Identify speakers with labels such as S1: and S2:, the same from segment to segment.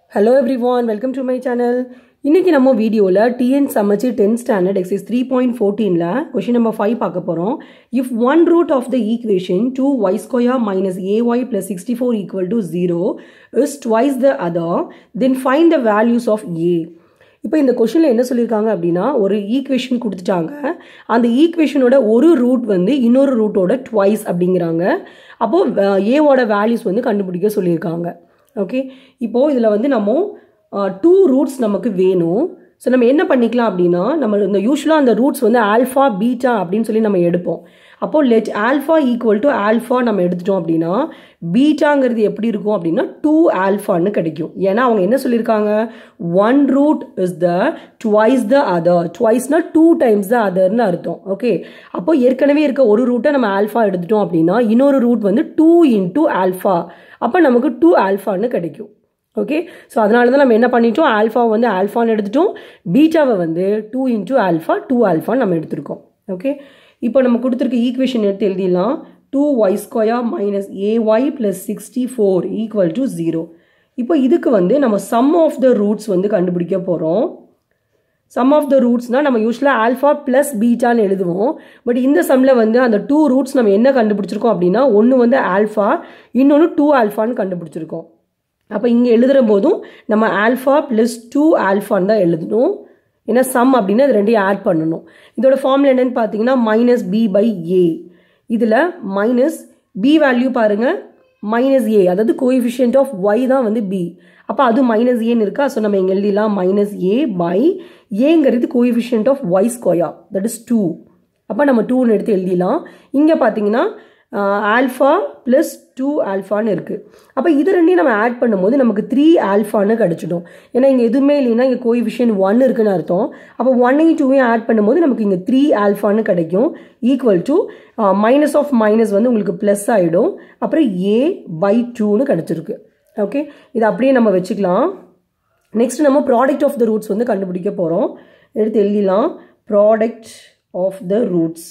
S1: hello everyone welcome to my channel இன்னைக்கு நம்ம வீடியோவில் டிஎன் சமைச்சு tenth standard exercise three point ஃபோர்டீனில் கொஷின் நம்பர் ஃபைவ் பார்க்க போகிறோம் if one root of the equation two y square minus a y plus sixty four equal to zero is twice the other then find the values of a இப்போ இந்த கொஷனில் என்ன சொல்லியிருக்காங்க அப்படின்னா ஒரு equation கொடுத்துட்டாங்க அந்த ஈக்குவேஷனோட ஒரு ரூட் வந்து இன்னொரு ரூட்டோட ட்வைஸ் அப்படிங்கிறாங்க அப்போது ஏவோட வேல்யூஸ் வந்து கண்டுபிடிக்க சொல்லியிருக்காங்க ஓகே இப்போது இதில் வந்து நம்ம டூ ரூட்ஸ் நமக்கு வேணும் ஸோ நம்ம என்ன பண்ணிக்கலாம் அப்படின்னா நம்ம இந்த யூஸ்வலாக அந்த ரூட்ஸ் வந்து ஆல்ஃபா பீட்டா அப்படின்னு சொல்லி நம்ம எடுப்போம் அப்போது let alpha equal to alpha நம்ம எடுத்துட்டோம் அப்படின்னா பீட்டாங்கிறது எப்படி இருக்கும் அப்படின்னா டூ ஆல்ஃபான்னு கிடைக்கும் ஏன்னா அவங்க என்ன சொல்லியிருக்காங்க one root is the twice the other ட்வைஸ்னா டூ டைம்ஸ் த அதர்னு அர்த்தம் ஓகே அப்போ ஏற்கனவே இருக்க ஒரு ரூட்டை நம்ம ஆல்ஃபா எடுத்துட்டோம் அப்படின்னா இன்னொரு ரூட் வந்து டூ இன்டூ ஆல்ஃபா அப்போ நமக்கு டூ ஆல்ஃபான்னு கிடைக்கும் ஓகே ஸோ அதனால தான் நம்ம என்ன பண்ணிட்டோம் ஆல்ஃபா வந்து ஆல்ஃபான்னு எடுத்துட்டோம் பீட்டாவை வந்து டூ இன்டூ ஆல்ஃபா டூ ஆல்ஃபான்னு நம்ம எடுத்திருக்கோம் ஓகே இப்போ நம்ம கொடுத்துருக்க ஈக்குவேஷன் எடுத்து எழுதிடலாம் two y square minus a y plus sixty four equal to zero இப்போ இதுக்கு வந்து நம்ம சம் ஆஃப் த ரூட்ஸ் வந்து கண்டுபிடிக்க போகிறோம் சம் ஆஃப் த ரூட்ஸ்னால் நம்ம யூஸ்வலாக ஆல்ஃபா ப்ளஸ் பீட்டான்னு எழுதுவோம் பட் இந்த சம்மில் வந்து அந்த டூ ரூட்ஸ் நம்ம என்ன கண்டுபிடிச்சிருக்கோம் அப்படின்னா ஒன்று வந்து ஆல்ஃபா இன்னொன்று டூ ஆல்ஃபான்னு கண்டுபிடிச்சிருக்கோம் அப்போ இங்கே எழுதுகிற போதும் நம்ம ஆல்ஃபா ப்ளஸ் டூ ஆல்ஃபான்னு தான் எழுதணும் ஏன்னா சம் அப்படின்னா இது ரெண்டையும் ஆட் பண்ணணும் இதோட ஃபார்முலா என்னன்னு பார்த்தீங்கன்னா மைனஸ் பி பை ஏ இதில் மைனஸ் பி வேல்யூ பாருங்கள் மைனஸ் ஏ அதாவது கோஎஃபிஷியன்ட் ஆஃப் ஒய் தான் வந்து பி அப்போ அது மைனஸ் ஏன்னு இருக்கா ஸோ நம்ம இங்கே எழுதிடலாம் மைனஸ் ஏ பை ஏங்கிறது coefficient of y square that is two அப்போ நம்ம டூன்னு எடுத்து எழுதிடலாம் இங்கே பார்த்தீங்கன்னா ஆல்ஃபா ப்ளஸ் டூ ஆல்ஃபான்னு இருக்குது அப்போ இது ரெண்டையும் நம்ம ஆட் பண்ணும்போது நமக்கு த்ரீ ஆல்ஃபான்னு கிடச்சிடும் ஏன்னா இங்கே எதுவுமே இல்லைன்னா இங்கே கோஎஃபிஷியன் ஒன் இருக்குன்னு அர்த்தம் அப்போ ஒன்னையும் டூவையும் ஆட் பண்ணும்போது நமக்கு இங்கே த்ரீ ஆல்ஃபான்னு கிடைக்கும் equal to minus of minus வந்து உங்களுக்கு ப்ளஸ் ஆகிடும் அப்புறம் ஏ பை டூன்னு கிடச்சிருக்கு ஓகே இது அப்படியே நம்ம வச்சுக்கலாம் நெக்ஸ்ட் நம்ம ப்ராடக்ட் ஆஃப் த ரூட்ஸ் வந்து கண்டுபிடிக்க போகிறோம் எடுத்து எழுதிடலாம் product of the roots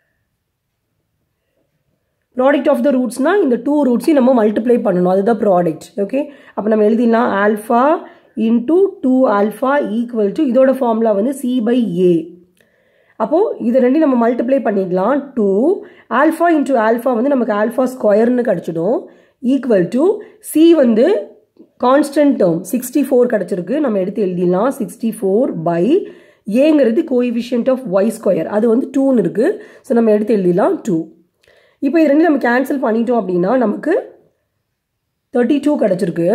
S1: product of the ரூட்ஸ்னால் இந்த டூ ரூட்ஸையும் நம்ம மல்டிப்ளை பண்ணணும் அதுதான் ப்ராடக்ட் ஓகே அப்போ நம்ம எழுதிடலாம் alpha into two alpha equal to இதோட ஃபார்முலா வந்து சி பை ஏ அப்போது இது ரெண்டையும் நம்ம மல்டிப்ளை பண்ணிக்கலாம் டூ ஆல்ஃபா இன்டூ ஆல்ஃபா வந்து நமக்கு ஆல்ஃபா ஸ்கொயர்னு கிடச்சிடும் ஈக்குவல் டு சி வந்து கான்ஸ்டன்ட் டேர்ம் சிக்ஸ்டி ஃபோர் கிடச்சிருக்கு நம்ம எடுத்து எழுதிடலாம் சிக்ஸ்டி ஃபோர் பை ஏங்கிறது கோஎஃபிஷியன்ட் ஆஃப் ஒய் ஸ்கொயர் அது வந்து டூன்னு இருக்குது ஸோ நம்ம எடுத்து எழுதிடலாம் டூ இப்போ இது ரெண்டு நம்ம கேன்சல் பண்ணிட்டோம் அப்படின்னா நமக்கு தேர்ட்டி டூ கிடச்சிருக்கு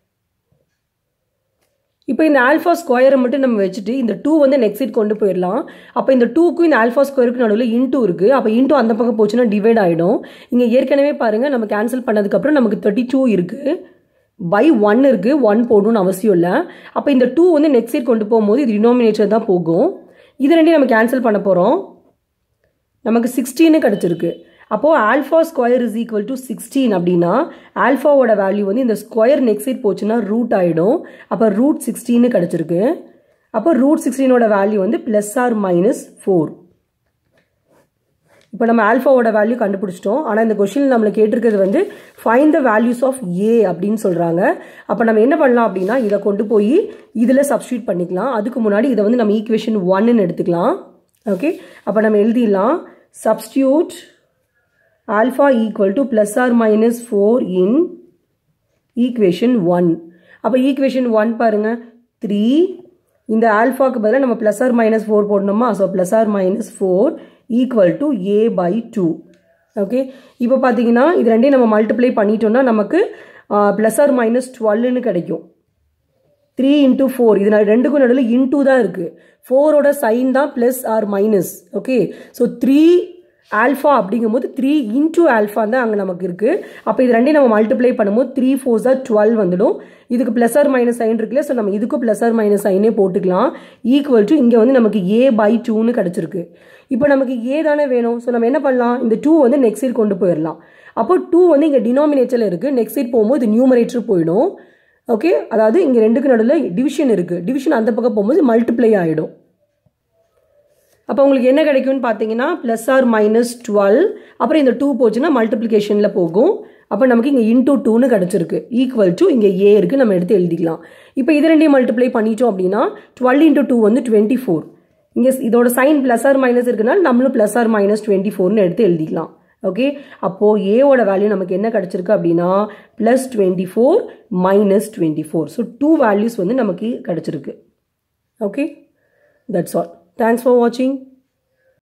S1: இப்போ இந்த ஆல்ஃபா ஸ்கொயரை மட்டும் நம்ம வச்சுட்டு இந்த டூ வந்து நெக்ஸ்ட் சைட் கொண்டு போயிடலாம் அப்போ இந்த டூக்கும் இந்த ஆல்ஃபா ஸ்கொயருக்கு நடுவில் இன்டூ இருக்குது அப்போ இன்டூ அந்த பக்கம் போச்சுன்னா டிவைட் ஆகிடும் இங்கே ஏற்கனவே பாருங்கள் நம்ம கேன்சல் பண்ணதுக்கப்புறம் நமக்கு தேர்ட்டி டூ இருக்குது பை ஒன் இருக்குது ஒன் போடணும்னு அவசியம் இல்லை அப்போ இந்த டூ வந்து நெக்ஸ்ட் சைட் கொண்டு போகும்போது இது டினோமினேட்டர் தான் போகும் இது ரெண்டையும் நம்ம கேன்சல் பண்ண போகிறோம் நமக்கு சிக்ஸ்டீனு கிடச்சிருக்கு அப்போது alpha square is equal to sixteen அப்படின்னா ஆல்ஃபாவோட வேல்யூ வந்து இந்த ஸ்கொயர் நெக்ஸ்ட் சைட் போச்சுன்னா ரூட் ஆகிடும் அப்போ ரூட் சிக்ஸ்டீனு கிடச்சிருக்கு அப்போ ரூட் சிக்ஸ்டீனோட வேல்யூ வந்து ப்ளஸ் ஆர் மைனஸ் ஃபோர் இப்போ நம்ம ஆல்ஃபாவோட வேல்யூ கண்டுபிடிச்சிட்டோம் ஆனால் இந்த கொஷின் நம்மளை கேட்டிருக்கிறது வந்து find the values of a அப்படின்னு சொல்கிறாங்க அப்போ நம்ம என்ன பண்ணலாம் அப்படின்னா இதை கொண்டு போய் இதில் சப்ஸ்டியூட் பண்ணிக்கலாம் அதுக்கு முன்னாடி இதை வந்து நம்ம ஈக்குவேஷன் ஒன்னு எடுத்துக்கலாம் ஓகே அப்போ நம்ம எழுதிடலாம் substitute alpha equal to plus or minus 4 in equation 1 அப்போ equation 1 பாருங்க 3 இந்த ஆல்ஃபாக்கு பதிலாக நம்ம ப்ளஸ் ஆர் மைனஸ் ஃபோர் போடணுமா so plus or minus four equal to a by two okay இப்போ பார்த்தீங்கன்னா இது ரெண்டையும் நம்ம மல்டிப்ளை பண்ணிட்டோம்னா நமக்கு ப்ளஸ் ஆர் மைனஸ் டுவெல்னு கிடைக்கும் த்ரீ இன்ட்டு ஃபோர் இது ரெண்டுக்கும் நடுவில் இன்டூ தான் இருக்குது ஃபோரோட சைன் தான் plus or minus okay so three alpha அப்படிங்கும்போது த்ரீ இன்டூ ஆல்ஃபா தான் அங்கே நமக்கு இருக்குது அப்போ இது ரெண்டையும் நம்ம மல்டிப்ளை பண்ணும்போது த்ரீ ஃபோர் தான் டுவெல் வந்துடும் இதுக்கு ப்ளஸ் ஆர் மைனஸ் சைன் இருக்குல்ல ஸோ நம்ம இதுக்கும் ப்ளஸ் ஆர் மைனஸ் சைனே போட்டுக்கலாம் ஈக்குவல் டு இங்கே வந்து நமக்கு ஏ பை டூன்னு கிடச்சிருக்கு இப்போ நமக்கு ஏ தானே வேணும் ஸோ நம்ம என்ன பண்ணலாம் இந்த டூ வந்து நெக்ஸ்ட் சைட் கொண்டு போயிடலாம் அப்போ டூ வந்து இங்கே டினாமினேட்டரில் இருக்குது நெக்ஸ்ட் சைட் போகும்போது இது நியூமரேட்டர் போயிடும் ஓகே அதாவது இங்கே ரெண்டுக்கு நடுவில் டிவிஷன் இருக்குது டிவிஷன் அந்த பக்கம் போகும்போது மல்டிப்ளை ஆகிடும் அப்போ உங்களுக்கு என்ன கிடைக்கும்னு பார்த்தீங்கன்னா ப்ளஸ் ஆர் மைனஸ் டுவெல் அப்புறம் இந்த டூ போச்சுன்னா மல்டிப்ளிகேஷனில் போகும் அப்போ நமக்கு இங்கே இன்டூ டூன்னு கிடச்சிருக்கு ஈக்குவல் டு இங்கே ஏ இருக்குது நம்ம எடுத்து எழுதிக்கலாம் இப்போ இது ரெண்டையும் மல்டிப்ளை பண்ணிட்டோம் அப்படின்னா டுவெல் இன்டூ டூ வந்து டுவெண்ட்டி ஃபோர் இங்கே இதோட சைன் ப்ளஸ் ஆர் மைனஸ் இருக்குனால நம்மளும் ப்ளஸ் ஆர் மைனஸ் டுவெண்ட்டி ஃபோர்னு எடுத்து எழுதிக்கலாம் ஓகே அப்போது ஏவோட வேல்யூ நமக்கு என்ன கிடச்சிருக்கு அப்படின்னா plus twenty four minus twenty four so two values வந்து நமக்கு கிடச்சிருக்கு okay that's all thanks for வாட்சிங்